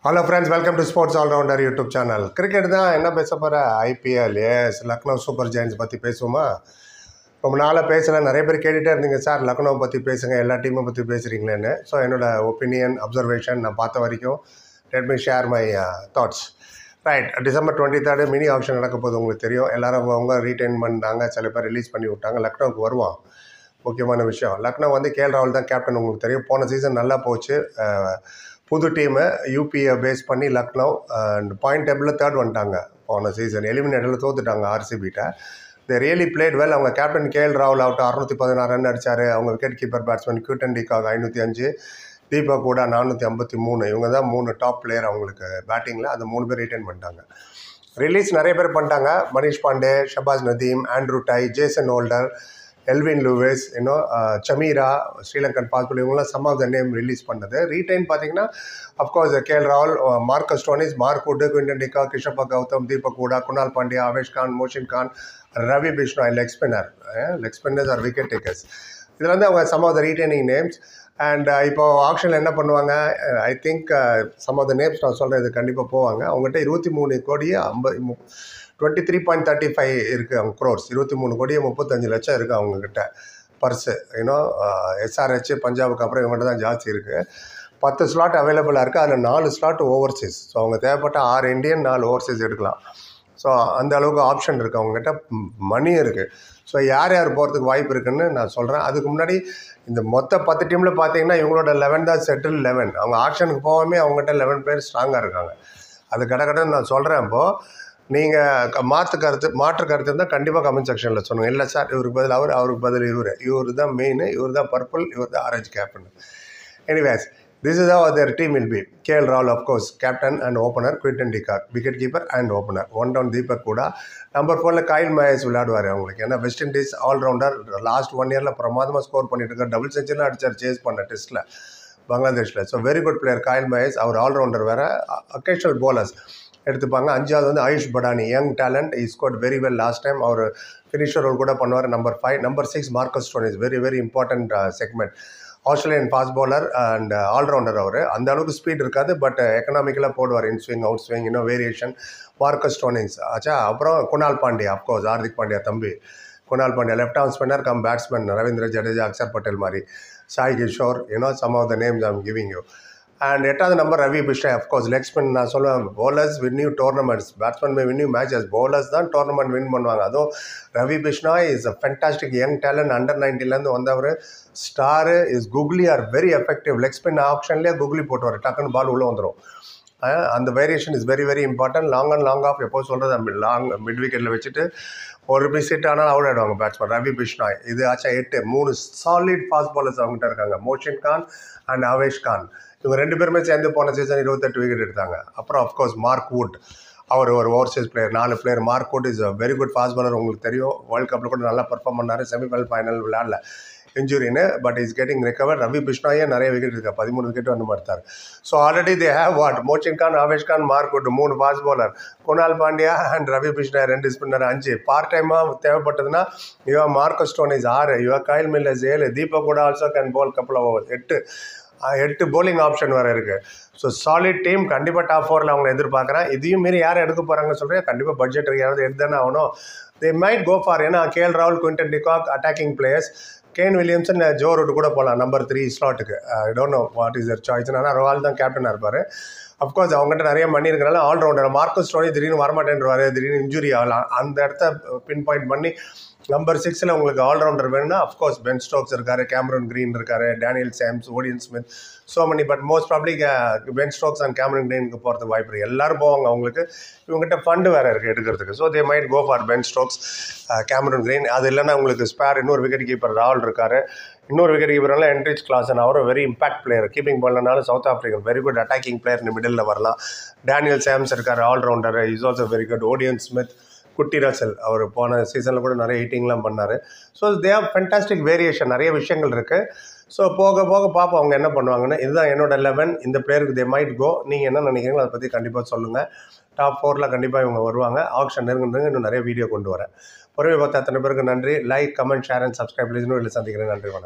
hello friends welcome to sports allrounder YouTube channel cricket தான் என்ன பேச போகிற ஐபிஎல் எஸ் லக்னோ சூப்பர் ஜெயின்ஸ் பற்றி பேசுவோமா ரொம்ப நாளாக பேசல நிறைய பேர் கேட்டுகிட்டே இருந்தீங்க சார் லக்னோ பற்றி பேசுங்க எல்லா டீமை பற்றி பேசுகிறீங்களேன்னு ஸோ என்னோட ஒப்பீனியன் அப்சர்வேஷன் நான் பார்த்த வரைக்கும் let me share my thoughts right December twenty third mini auction நடக்க போகுது உங்களுக்கு தெரியும் எல்லாரும் அவங்க ரீட்டைன் பண்ணாங்க சில பேர் ரிலீஸ் பண்ணி விட்டாங்க லக்னோவுக்கு வருவான் முக்கியமான விஷயம் லக்னோ வந்து கேஎல் ராகுல் தான் கேப்டன் உங்களுக்கு தெரியும் போன சீசன் நல்லா போச்சு அஹ், புது டீமை யூபியை பேஸ் பண்ணி லக்னோ அண்ட் பாயிண்ட் டேபிளில் தேர்ட் வந்துட்டாங்க போன சீசன் எலிமினேட்டரில் தோத்துட்டாங்க ஆர்சிபிட்ட தே ரியலி பிளேட் வெல் அவங்க கேப்டன் கேஎல் ராகுல் அவுட் அறுநூத்தி பதினாறு ரன் அடிச்சார் அவங்க wicket keeper batsman Quinton de Kock ஐநூற்றி அஞ்சு தீபக் கூட நானூற்றி ஐம்பத்தி மூணு இவங்க தான் மூணு டாப் பிளேயர் அவங்களுக்கு பேட்டிங்கில் அந்த மூணு பேர் ரிட்டைன் பண்ணிட்டாங்க ரிலீஸ் நிறைய பேர் பண்ணிட்டாங்க Manish Pandey Shahbaz Nadeem Andrew Tye Jason Holder Evin Lewis இன்னும் சமீரா ஸ்ரீலங்கன் பாஸ்பிள் இவங்களாம் some of the name release பண்ணது ரீடைன் பார்த்தீங்கன்னா அஃப்கோர்ஸ் கேஎல் ராகுல் Marcus Stoinis Mark Wood Quinton de Kock Krishnappa Gowtham Deepak Hooda Krunal Pandya Avesh Khan Mohsin Khan Ravi Bishnoi leg spinner leg spinners are wicket takers இதில் வந்து அவங்க some of the retaining names and இப்போ ஆப்ஷனில் என்ன பண்ணுவாங்க I think some of the names நான் சொல்கிறேன் இது கண்டிப்பாக போவாங்க அவங்ககிட்ட இருபத்தி மூணு கோடியே ஐம்பது twenty three point thirty five இருக்குது அவங்க க்ரோர்ஸ் இருபத்தி மூணு கோடியே முப்பத்தஞ்சு லட்சம் இருக்குது அவங்கக்கிட்ட பர்ஸு ஏன்னோ எஸ்ஆர்ஹெச் பஞ்சாபுக்கு அப்புறம் இவங்ககிட்ட தான் ஜாஸ்தி இருக்குது பத்து ஸ்லாட் அவைலபிளாக இருக்குது அதில் நாலு ஸ்லாட் ஓவர்சீஸ் ஸோ அவங்க தேவைப்பட்ட ஆறு இந்தியன் நாலு ஓவர்சீஸ் எடுக்கலாம் ஸோ அந்த அளவுக்கு ஆப்ஷன் இருக்குது அவங்ககிட்ட மணி இருக்குது ஸோ யார் யார் போகிறதுக்கு வாய்ப்பு இருக்குன்னு நான் சொல்கிறேன் அதுக்கு முன்னாடி இந்த மொத்த பத்து டீமில் பார்த்தீங்கன்னா இவங்களோட லெவன் தான் செட்டில் லெவன் அவங்க ஆப்ஷனுக்கு போகாமே அவங்ககிட்ட லெவன் பேர் ஸ்ட்ராங்காக இருக்காங்க அது கடை கடன் நான் சொல்கிறேன் இப்போது நீங்கள் மாற்று கருத்து மாற்று கருத்து இருந்தால் கண்டிப்பாக கமெண்ட் செக்ஷனில் சொல்லுங்கள் இல்லை சார் இவருக்கு பதில் அவர் அவருக்கு பதில் இவர் இவர் தான் மெயின் இவர் தான் பர்பிள் இவர் தான் orange captain anyways this is how their team will be KL ராகுல் of course captain and opener Quinton de Kock wicket keeper and opener one down Deepak Hooda number ஃபோரில் காயில் மயஸ் விளையாடுவார் அவங்களுக்கு ஏன்னா West Indies allrounder last one இயரில் பிரமாதமாக score பண்ணிட்டு இருக்கார் double செஞ்சுரிலாம் அடிச்சார் சேஸ் பண்ண டெஸ்ட்டில் பங்களாதேஷில் so very good player Kyle Mayers அவர் ஆல்ரவுண்டர் வேறு அக்கேஷனல் bowlers எடுத்துப்பாங்க அஞ்சாவது வந்து Ayush Badoni young talent is scored very well last time அவர் ஃபினிஷர் ரோல் கூட பண்ணுவார் number five number six Marcus Stoinis is very very important segment Australian fast bowler and allrounder அவர் அந்த அளவுக்கு ஸ்பீட் இருக்காது பட் எக்கனாமிக்கலாக போடுவார் இன் ஸ்விங் அவுட் ஸ்விங் இன்னும் வேரியேஷன் மார்க்கஸ் ஸ்டோனிங்ஸ் ஆச்சா அப்புறம் குணால் பாண்டியா அப்கோர்ஸ் ஹார்திக் பாண்டியா தம்பி Krunal Pandya left arm spinner cum batsman Ravindra Jadeja Axar Patel மாதிரி Sai Kishore you know some of the names I'm giving you and எட்டாவது number Ravi Bishnoi of course leg spin நான் சொல்லுவேன் bowlers win you tournaments batsman may win you matches bowlers தான் tournament win பண்ணுவாங்க அதுவும் Ravi Bishnoi is a fantastic young talent under நைன்டீன்லேருந்து வந்தவர் star is googly are very effective leg spin ஆப்ஷன்லேயே குக்லி போட்டுவார் டக்குன்னு பால் உள்ளே வந்துடும் அஹ் அந்த variation is very very important long and long off எப்போ சொல்கிறது லாங் மிட் விக்கெட்டில் வச்சுட்டு ஒரு மிஸ் ஹிட் ஆனால் அவுட் ஆகிடுவாங்க பேட்ஸ்மேன் ரவி பிஷ்னாய் இது ஆச்சா எட்டு மூணு சாலிட் ஃபாஸ்ட் பாலர்ஸ் அவங்ககிட்ட இருக்காங்க மோஷின் கான் அண்ட் அவேஷ் கான் இவங்க ரெண்டு பேருமே சேர்ந்து போன சீசன் இருபத்தெட்டு விக்கெட் எடுத்தாங்க அப்புறம் அஃப்கோர்ஸ் மார்க் வுட் அவர் ஒரு ஓவர்சீஸ் பிளேயர் நாலு player Mark Wood is very good fast bowler உங்களுக்கு தெரியும் வேர்ல்ட் கப்பில் கூட நல்லா பர்ஃபார்ம் பண்ணார் செமிஃபைனல் ஃபைனல் விளையாடல இன்ஜுரின்னு but is getting recover Ravi பிஷ்னாயே நிறைய விக்கெட் இருக்கா பதிமூணு விக்கெட் வந்து மாட்டார் so already they have what Mohsin Khan Avesh Khan Mark Wood மூணு fast bowler Krunal Pandya and Ravi Bishnoi ரெண்டு ஸ்பின்னர் அஞ்சு பார்ட் டைமாக தேவைப்பட்டதுன்னா இவன் மார்க்கஸ் ஸ்டோனிஸ் ஆறு இவன் காயில் மில்லஸ் ஏழு தீபக் கூட ஆல்சோ கேன் போல் கப்பல் ஓவர் எட்டு அஹ் எட்டு bowling ஆப்ஷன் வேறு இருக்குது ஸோ சாலிட் டீம் கண்டிப்பாக டாப் ஃபோரில் அவங்க எதிர்பார்க்குறேன் இதையும் மீறி யார் எடுக்க போகிறாங்கன்னு சொல்கிறேன் கண்டிப்பாக பட்ஜெட் யாராவது எடுத்து தானே ஆகணும் தே மைட் கோ ஃபார் ஏன்னா கேஎல் ராகுல் Quinton de Kock attacking players Kane Williamson Joe Root கூட போகலாம் நம்பர் த்ரீ ஸ்லாட்டுக்கு I don't know what is their choice ஆனால் ரோவால் தான் கேப்டனாக இருப்பார் அஃப்கோர்ஸ் அவங்ககிட்ட நிறைய மணி இருக்கிறனால ஆல்ரவுண்டர் மார்க்கஸ் ஸ்டோனி திடீர்னு வரமாட்டேன்றாரு திடீர்னு இன்ஜுரி ஆகலாம் அந்த இடத்த பின் பாயிண்ட் பண்ணி நம்பர் சிக்ஸில் உங்களுக்கு ஆல்ரவுண்டர் வேணும்னா அஃப்கோர்ஸ் பென் ஸ்டோக்ஸ் இருக்காரு கேமரன் கிரீன் இருக்காரு Daniel Sams Odean Smith so many but most probably Ben Stokes and Cameron கிரீனுக்கு போகிறதுக்கு வாய்ப்பு இருக்குது எல்லாரும் போவாங்க அவங்களுக்கு இவங்ககிட்ட ஃபண்டு வேறு இருக்குது எடுக்கிறதுக்கு so they might go for Ben Stokes Cameron Green அது இல்லைன்னா உங்களுக்கு ஸ்பேர் இன்னொரு விக்கெட் கீப்பர் ராவல் இருக்காரு இன்னொரு விக்கெட் கீப்பர்னால என்ட்ரிச் கிளாஸ் அவரும் வெரி இம்பாக்ட் பிளேயர் கீப்பிங் பண்ணனாலும் South African very good attacking player இந்த மிடில் வரலாம் டேனியல் சாம்ஸ் இருக்கார் allrounder is also very good Odean Smith குட்டி ரசல் அவர் போன சீசனில் கூட நிறைய ஹிட்டிங்லாம் பண்ணார் so they are fantastic variation நிறைய விஷயங்கள் இருக்குது ஸோ போக போக பார்ப்போம் அவங்க என்ன பண்ணுவாங்கன்னு இதுதான் என்னோட லெவன் இந்த பிளேயருக்கு தே மைட் கோ நீங்கள் என்ன நினைக்கிறீங்களோ அதை பற்றி கண்டிப்பாக சொல்லுங்கள் டாப் ஃபோரில் கண்டிப்பாக இவங்க வருவாங்க ஆப்ஷன் நெருங்குறது இன்னும் நிறைய வீடியோ கொண்டு வரேன் பொறுமை பார்த்த அத்தனை பேருக்கு நன்றி like comment share and subscribe please இன்னும் இல்லை சந்திக்கிறேன் நன்றி வணக்கம்